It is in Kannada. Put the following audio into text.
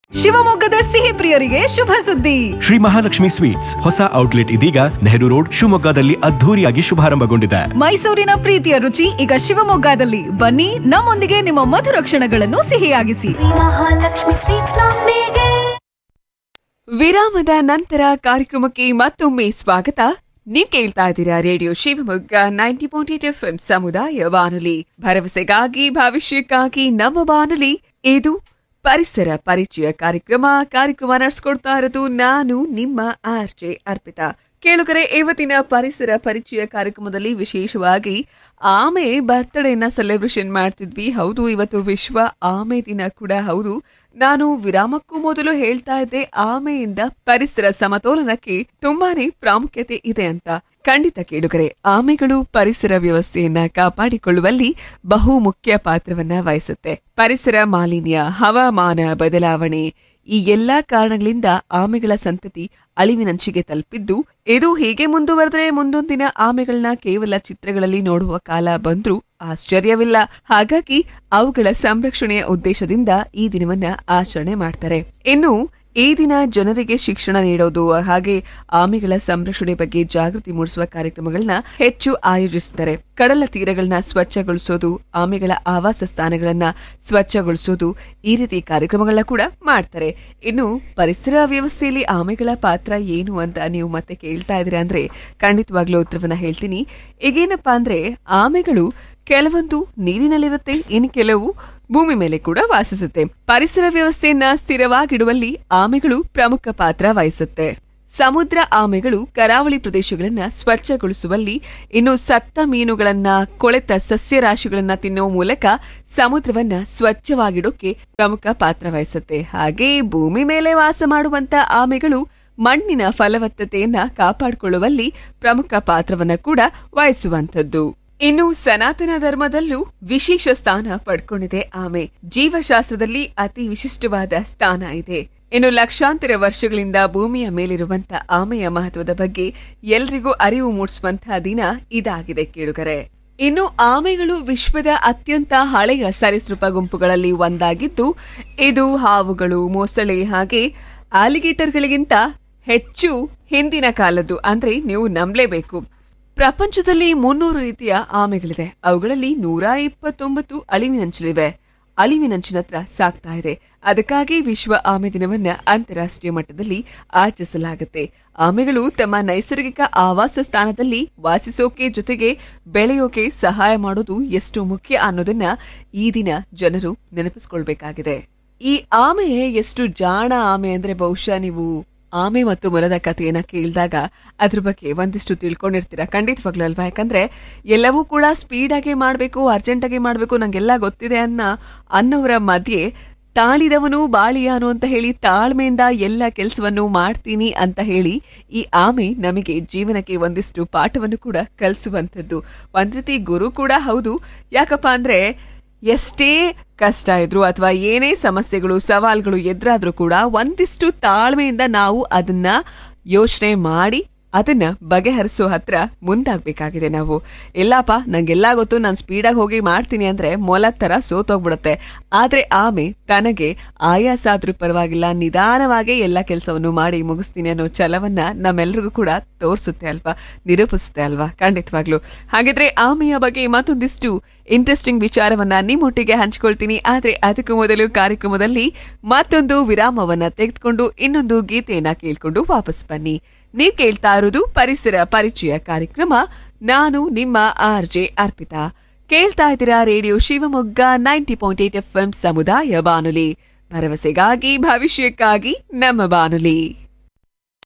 ಶಿವಮೊಗ್ಗದ ಸಿಹಿ ಪ್ರಿಯರಿಗೆ ಶುಭ ಸುದ್ದಿ ಶ್ರೀ ಮಹಾಲಕ್ಷ್ಮಿ ಸ್ವೀಟ್ಸ್ ಹೊಸ ಔಟ್ಲೆಟ್ ಇದೀಗ ನೆಹರು ರೋಡ್ ಶಿವಮೊಗ್ಗದಲ್ಲಿ ಅದ್ಧೂರಿಯಾಗಿ ಶುಭಾರಂಭಗೊಂಡಿದೆ ಮೈಸೂರಿನ ಪ್ರೀತಿಯ ರುಚಿ ಈಗ ಶಿವಮೊಗ್ಗದಲ್ಲಿ ಬನ್ನಿ ನಮ್ಮೊಂದಿಗೆ ನಿಮ್ಮ ಮಧುರ ಕ್ಷಣಗಳನ್ನು ಸಿಹಿಯಾಗಿಸಿ ಮಹಾಲಕ್ಷ್ಮಿ ಸ್ವೀಟ್ಸ್ ನೊಂದಿಗೆ ವಿರಾಮದ ನಂತರ ಕಾರ್ಯಕ್ರಮಕ್ಕೆ ಮತ್ತೊಮ್ಮೆ ಸ್ವಾಗತ ನೀವ್ ಕೇಳ್ತಾ ಇದ್ದೀರಾ radio Shivamogga ninety point eight F ಸಮುದಾಯ ಬಾನುಲಿ ಭರವಸೆಗಾಗಿ ಭವಿಷ್ಯಕ್ಕಾಗಿ ನಮ್ಮ ಬಾನುಲಿ ಇದು ಪರಿಸರ ಪರಿಚಯ ಕಾರ್ಯಕ್ರಮ ಕಾರ್ಯಕ್ರಮ ನಡೆಸ್ಕೊಡ್ತಾ ಇರೋದು ನಾನು ನಿಮ್ಮ ಆರ್ ಜೆ ಅರ್ಪಿತಾ ಕೇಳುಗರೆ ಇವತ್ತಿನ ಪರಿಸರ ಪರಿಚಯ ಕಾರ್ಯಕ್ರಮದಲ್ಲಿ ವಿಶೇಷವಾಗಿ ಆಮೆ ಬರ್ತ್ಡೇನ ಸೆಲೆಬ್ರೇಷನ್ ಮಾಡ್ತಿದ್ವಿ ಹೌದು ಇವತ್ತು ವಿಶ್ವ ಆಮೆ ದಿನ ಕೂಡ ಹೌದು ನಾನು ವಿರಾಮಕ್ಕೂ ಮೊದಲು ಹೇಳ್ತಾ ಇದ್ದೆ ಆಮೆಯಿಂದ ಪರಿಸರ ಸಮತೋಲನಕ್ಕೆ ತುಂಬಾನೇ ಪ್ರಾಮುಖ್ಯತೆ ಇದೆ ಅಂತ ಖಂಡಿತ ಕೇಳುಗರೆ ಆಮೆಗಳು ಪರಿಸರ ವ್ಯವಸ್ಥೆಯನ್ನ ಕಾಪಾಡಿಕೊಳ್ಳುವಲ್ಲಿ ಬಹು ಮುಖ್ಯ ಪಾತ್ರವನ್ನ ವಹಿಸುತ್ತೆ ಪರಿಸರ ಮಾಲಿನ್ಯ ಹವಾಮಾನ ಬದಲಾವಣೆ ಈ ಎಲ್ಲಾ ಕಾರಣಗಳಿಂದ ಆಮೆಗಳ ಸಂತತಿ ಅಳಿವಿನಂಚಿಗೆ ತಲುಪಿದ್ದು ಇದು ಹೀಗೆ ಮುಂದುವರೆದ್ರೆ ಮುಂದೊಂದಿನ ಆಮೆಗಳನ್ನ ಕೇವಲ ಚಿತ್ರಗಳಲ್ಲಿ ನೋಡುವ ಕಾಲ ಬಂದ್ರೂ ಆಶ್ಚರ್ಯವಿಲ್ಲ ಹಾಗಾಗಿ ಅವುಗಳ ಸಂರಕ್ಷಣೆಯ ಉದ್ದೇಶದಿಂದ ಈ ದಿನವನ್ನ ಆಚರಣೆ ಮಾಡ್ತಾರೆ ಇನ್ನು ಈ ದಿನ ಜನರಿಗೆ ಶಿಕ್ಷಣ ನೀಡೋದು ಹಾಗೆ ಆಮೆಗಳ ಸಂರಕ್ಷಣೆ ಬಗ್ಗೆ ಜಾಗೃತಿ ಮೂಡಿಸುವ ಕಾರ್ಯಕ್ರಮಗಳನ್ನ ಹೆಚ್ಚು ಆಯೋಜಿಸುತ್ತಾರೆ ಕಡಲ ತೀರಗಳನ್ನ ಸ್ವಚ್ಛಗೊಳಿಸೋದು ಆಮೆಗಳ ಆವಾಸ ಸ್ಥಾನಗಳನ್ನ ಸ್ವಚ್ಛಗೊಳಿಸೋದು ಈ ರೀತಿ ಕಾರ್ಯಕ್ರಮಗಳನ್ನ ಕೂಡ ಮಾಡ್ತಾರೆ ಇನ್ನು ಪರಿಸರ ವ್ಯವಸ್ಥೆಯಲ್ಲಿ ಆಮೆಗಳ ಪಾತ್ರ ಏನು ಅಂತ ನೀವು ಮತ್ತೆ ಕೇಳ್ತಾ ಇದ್ದೀರಾ ಅಂದ್ರೆ ಖಂಡಿತವಾಗ್ಲೂ ಉತ್ತರವನ್ನ ಹೇಳ್ತೀನಿ ಈಗೇನಪ್ಪಾ ಅಂದ್ರೆ ಆಮೆಗಳು ಕೆಲವೊಂದು ನೀರಿನಲ್ಲಿರುತ್ತೆ ಇನ್ನು ಕೆಲವು ಭೂಮಿ ಮೇಲೆ ಕೂಡ ವಾಸಿಸುತ್ತೆ ಪರಿಸರ ವ್ಯವಸ್ಥೆಯನ್ನ ಸ್ಥಿರವಾಗಿಡುವಲ್ಲಿ ಆಮೆಗಳು ಪ್ರಮುಖ ಪಾತ್ರ ವಹಿಸುತ್ತೆ ಸಮುದ್ರ ಆಮೆಗಳು ಕರಾವಳಿ ಪ್ರದೇಶಗಳನ್ನ ಸ್ವಚ್ಛಗೊಳಿಸುವಲ್ಲಿ ಇನ್ನು ಸತ್ತ ಮೀನುಗಳನ್ನ ಕೊಳೆತ ಸಸ್ಯರಾಶಿಗಳನ್ನ ತಿನ್ನುವ ಮೂಲಕ ಸಮುದ್ರವನ್ನ ಸ್ವಚ್ಛವಾಗಿಡೋಕೆ ಪ್ರಮುಖ ಪಾತ್ರ ವಹಿಸುತ್ತೆ ಹಾಗೆ ಭೂಮಿ ಮೇಲೆ ವಾಸ ಮಾಡುವಂತ ಆಮೆಗಳು ಮಣ್ಣಿನ ಫಲವತ್ತತೆಯನ್ನ ಕಾಪಾಡಿಕೊಳ್ಳುವಲ್ಲಿ ಪ್ರಮುಖ ಪಾತ್ರವನ್ನ ಕೂಡ ವಹಿಸುವಂತದ್ದು ಇನ್ನು ಸನಾತನ ಧರ್ಮದಲ್ಲೂ ವಿಶೇಷ ಸ್ಥಾನ ಪಡ್ಕೊಂಡಿದೆ ಆಮೆ ಜೀವಶಾಸ್ತ್ರದಲ್ಲಿ ಅತಿ ವಿಶಿಷ್ಟವಾದ ಸ್ಥಾನ ಇದೆ ಇನ್ನು ಲಕ್ಷಾಂತರ ವರ್ಷಗಳಿಂದ ಭೂಮಿಯ ಮೇಲಿರುವಂತ ಆಮೆಯ ಮಹತ್ವದ ಬಗ್ಗೆ ಎಲ್ರಿಗೂ ಅರಿವು ಮೂಡಿಸುವಂತಹ ದಿನ ಇದಾಗಿದೆ ಕೇಳುಗರೆ ಇನ್ನು ಆಮೆಗಳು ವಿಶ್ವದ ಅತ್ಯಂತ ಹಳೆಯ ಸರೀಸೃಪ ಗುಂಪುಗಳಲ್ಲಿ ಒಂದಾಗಿದ್ದು ಇದು ಹಾವುಗಳು ಮೊಸಳೆ ಹಾಗೆ ಆಲಿಗೇಟರ್ಗಳಿಗಿಂತ ಹೆಚ್ಚು ಹಿಂದಿನ ಕಾಲದ್ದು ಅಂದ್ರೆ ನೀವು ನಂಬಲೇಬೇಕು ಪ್ರಪಂಚದಲ್ಲಿ ಮುನ್ನೂರು ರೀತಿಯ ಆಮೆಗಳಿದೆ ಅವುಗಳಲ್ಲಿ ನೂರ ಇಪ್ಪತ್ತೊಂಬತ್ತು ಅಳಿವಿನಂಚಿಲಿವೆ ಅಳಿವಿನಂಚಿನತ್ರ ಸಾಕ್ತಾ ಇದೆ ಅದಕ್ಕಾಗಿ ವಿಶ್ವ ಆಮೆ ದಿನವನ್ನ ಅಂತಾರಾಷ್ಟ್ರೀಯ ಮಟ್ಟದಲ್ಲಿ ಆಚರಿಸಲಾಗುತ್ತೆ ಆಮೆಗಳು ತಮ್ಮ ನೈಸರ್ಗಿಕ ಆವಾಸ ಸ್ಥಾನದಲ್ಲಿ ವಾಸಿಸೋಕೆ ಜೊತೆಗೆ ಬೆಳೆಯೋಕೆ ಸಹಾಯ ಮಾಡೋದು ಎಷ್ಟು ಮುಖ್ಯ ಅನ್ನೋದನ್ನ ಈ ದಿನ ಜನರು ನೆನಪಿಸ್ಕೊಳ್ಬೇಕಾಗಿದೆ ಈ ಆಮೆ ಎಷ್ಟು ಜಾಣ ಆಮೆ ಅಂದ್ರೆ ಬಹುಶಃ ನೀವು ಆಮೆ ಮತ್ತು ಮೊಲದ ಕಥೆಯನ್ನ ಕೇಳಿದಾಗ ಅದ್ರ ಬಗ್ಗೆ ಒಂದಿಷ್ಟು ತಿಳ್ಕೊಂಡಿರ್ತೀರಾ ಖಂಡಿತವಾಗ್ಲೂ ಅಲ್ವಾ ಯಾಕಂದ್ರೆ ಎಲ್ಲವೂ ಕೂಡ ಸ್ಪೀಡ್ ಆಗಿ ಮಾಡ್ಬೇಕು ಅರ್ಜೆಂಟ್ ಆಗಿ ಮಾಡ್ಬೇಕು ನಂಗೆಲ್ಲ ಗೊತ್ತಿದೆ ಅನ್ನ ಅನ್ನೋರ ಮಧ್ಯೆ ತಾಳಿದವನು ಬಾಳಿಯಾನು ಅಂತ ಹೇಳಿ ತಾಳ್ಮೆಯಿಂದ ಎಲ್ಲ ಕೆಲಸವನ್ನು ಮಾಡ್ತೀನಿ ಅಂತ ಹೇಳಿ ಈ ಆಮೆ ನಮಗೆ ಜೀವನಕ್ಕೆ ಒಂದಿಷ್ಟು ಪಾಠವನ್ನು ಕೂಡ ಕಲಿಸುವಂಥದ್ದು ಒಂದ್ ರೀತಿ ಗುರು ಕೂಡ ಹೌದು ಯಾಕಪ್ಪ ಅಂದ್ರೆ ಎಷ್ಟೇ ಕಷ್ಟ ಇದ್ರು ಅಥವಾ ಏನೇ ಸಮಸ್ಯೆಗಳು ಸವಾಲ್ಗಳು ಎದುರಾದ್ರೂ ಕೂಡ ಒಂದಿಷ್ಟು ತಾಳ್ಮೆಯಿಂದ ನಾವು ಅದನ್ನ ಯೋಚನೆ ಮಾಡಿ ಅದನ್ನ ಬಗೆಹರಿಸೋ ಹತ್ರ ಮುಂದಾಗ್ಬೇಕಾಗಿದೆ ನಾವು ಇಲ್ಲಪ್ಪ ನಂಗೆಲ್ಲ ಗೊತ್ತು ನಾನು ಸ್ಪೀಡಾಗಿ ಹೋಗಿ ಮಾಡ್ತೀನಿ ಅಂದ್ರೆ ಮೊಲ ತರ ಸೋತೋಗ್ಬಿಡುತ್ತೆ ಆದ್ರೆ ಆಮೆ ತನಗೆ ಆಯಾಸ ಆದ್ರೂ ಪರವಾಗಿಲ್ಲ ನಿಧಾನವಾಗಿ ಎಲ್ಲ ಕೆಲಸವನ್ನು ಮಾಡಿ ಮುಗಿಸ್ತೀನಿ ಅನ್ನೋ ಛಲವನ್ನ ನಮ್ಮೆಲ್ರಿಗೂ ಕೂಡ ತೋರಿಸುತ್ತೆ ಅಲ್ವಾ ನಿರೂಪಿಸುತ್ತೆ ಅಲ್ವಾ ಖಂಡಿತವಾಗ್ಲು ಹಾಗಿದ್ರೆ ಆಮೆಯ ಬಗ್ಗೆ ಮತ್ತೊಂದಿಷ್ಟು ಇಂಟ್ರೆಸ್ಟಿಂಗ್ ವಿಚಾರವನ್ನ ನಿಮ್ಮೊಟ್ಟಿಗೆ ಹಂಚ್ಕೊಳ್ತೀನಿ ಆದ್ರೆ ಅದಕ್ಕೂ ಮೊದಲು ಕಾರ್ಯಕ್ರಮದಲ್ಲಿ ಮತ್ತೊಂದು ವಿರಾಮವನ್ನ ತೆಗೆದುಕೊಂಡು ಇನ್ನೊಂದು ಗೀತೆಯನ್ನ ಕೇಳ್ಕೊಂಡು ವಾಪಸ್ ಬನ್ನಿ ನೀವ್ ಕೇಳ್ತಾ ಇರೋದು ಪರಿಸರ ಪರಿಚಯ ಕಾರ್ಯಕ್ರಮ ನಾನು ನಿಮ್ಮ ಆರ್ ಜೆ ಅರ್ಪಿತಾ ಕೇಳ್ತಾ ಇದ್ದೀರಾ radio Shivamogga ninety point eight F ಸಮುದಾಯ ಬಾನುಲಿ ಭರವಸೆಗಾಗಿ ಭವಿಷ್ಯಕ್ಕಾಗಿ ನಮ್ಮ ಬಾನುಲಿ